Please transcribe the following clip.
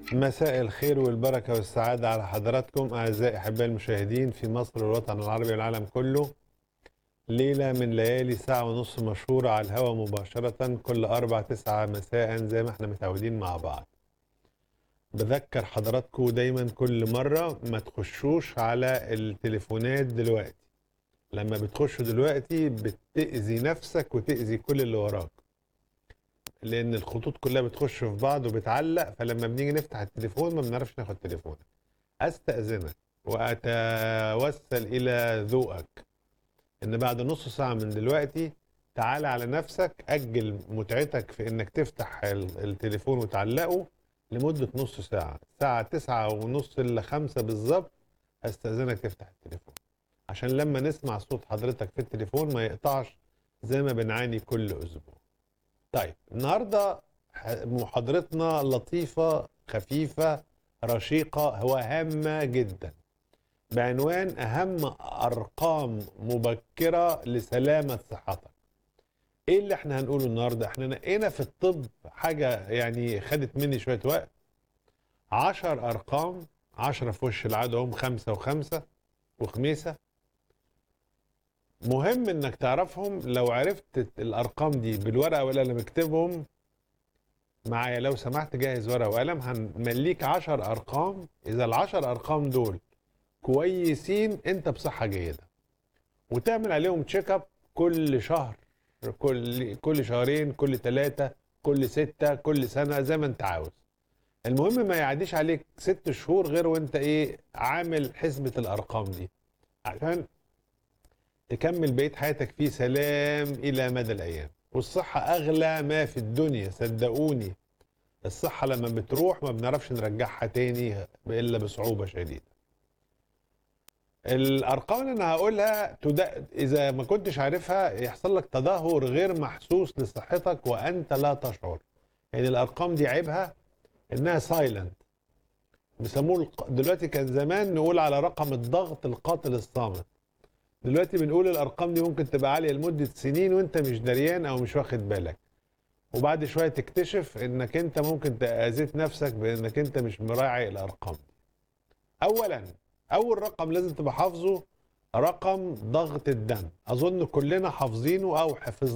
مساء الخير والبركة والسعادة على حضراتكم أعزائي أحبائي المشاهدين في مصر والوطن العربي والعالم كله ليلة من ليالي ساعة ونص مشهورة على الهواء مباشرة كل أربع تسعة مساء زي ما احنا متعودين مع بعض بذكر حضراتكم دايما كل مرة ما تخشوش على التليفونات دلوقتي لما بتخشوا دلوقتي بتأذي نفسك وتأذي كل اللي وراك لان الخطوط كلها بتخش في بعض وبتعلق فلما بنيجي نفتح التليفون ما بنعرفش ناخد تليفونك استاذنك واتوسل الى ذوقك ان بعد نص ساعه من دلوقتي تعال على نفسك اجل متعتك في انك تفتح ال- التليفون وتعلقه لمده نص ساعه الساعه تسعة ونص الا خمسة بالظبط استاذنك تفتح التليفون عشان لما نسمع صوت حضرتك في التليفون ما يقطعش زي ما بنعاني كل اسبوع طيب النهارده ح- محاضرتنا لطيفة خفيفة رشيقة وهامة جدا بعنوان أهم أرقام مبكرة لسلامة صحتك إيه اللي إحنا هنقوله النهاردة؟ إحنا نقينا في الطب حاجة يعني خدت مني شوية وقت عشر أرقام عشرة في وش العادة هم خمسة وخمسة وخميسة مهم انك تعرفهم لو عرفت الارقام دي بالورقه والقلم اكتبهم معايا لو سمحت جهز ورقه وقلم هنمليك 10 ارقام اذا العشر ارقام دول كويسين انت بصحه جيده وتعمل عليهم تشيك اب كل شهر كل كل شهرين كل ثلاثه كل سته كل سنه زي ما انت عاوز المهم ما يعديش عليك ست شهور غير وانت ايه عامل حسبه الارقام دي عشان تكمل بقية حياتك في سلام إلى مدى الأيام والصحة أغلى ما في الدنيا صدقوني الصحة لما بتروح ما بنعرفش نرجعها تاني إلا بصعوبة شديدة الأرقام اللي أنا هقولها تد... إذا ما كنتش عارفها يحصل لك تدهور غير محسوس لصحتك وأنت لا تشعر يعني الأرقام دي عيبها إنها سايلنت بيسموه الق- دلوقتي كان زمان نقول على رقم الضغط القاتل الصامت دلوقتي بنقول الارقام دي ممكن تبقى عاليه لمده سنين وانت مش دريان او مش واخد بالك وبعد شويه تكتشف انك انت ممكن تاذيت نفسك بانك انت مش مراعي الارقام دي اولا اول رقم لازم تبقى حافظه رقم ضغط الدم اظن كلنا حافظينه او حفظناه